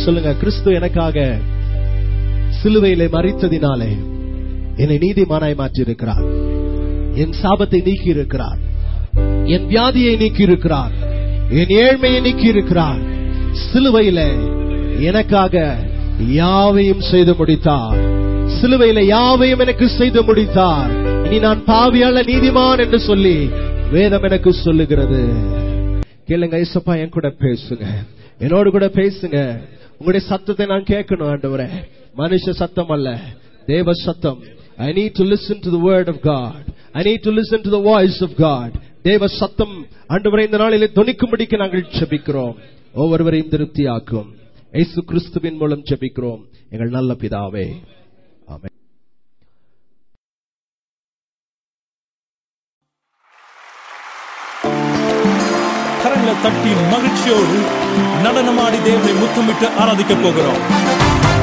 சொல்லுங்க கிறிஸ்து எனக்காக சிலுவையிலே மறித்ததினாலே என்னை நீதிமானாய் மாற்றி இருக்கிறார் என் சாபத்தை நீக்கி இருக்கிறார் என் வியாதியை நீக்கி இருக்கிறார் என் ஏழ்மையை நீக்கி இருக்கிறார் சிலுவையில எனக்காக யாவையும் செய்து முடித்தார் சிலுவையில யாவையும் எனக்கு செய்து முடித்தார் இனி நான் பாவியால நீதிமான் என்று சொல்லி வேதம் எனக்கு சொல்லுகிறது கேளுங்க ஐசப்பா என் கூட பேசுங்க என்னோடு கூட பேசுங்க உங்களுடைய சத்தத்தை நான் கேட்கணும் ஆண்டவரே மனுஷ சத்தம் அல்ல தேவ சத்தம் I need to listen to the word of God I need to listen to the voice of God தேவ சத்தம் ஆண்டவரே இந்த நாளிலே துணிக்கும்படிக்கு நாங்கள் ஜெபிக்கிறோம் ஒவ்வொருவரையும் திருப்தியாக்கும் இயேசு கிறிஸ்துவின் மூலம் ஜெபிக்கிறோம் எங்கள் நல்ல பிதாவே ஆமென் கரங்களை தட்டி மகிழ்ச்சியோடு நடனமாடி தேவனை முத்தமிட்டு ஆராதிக்க போகிறோம்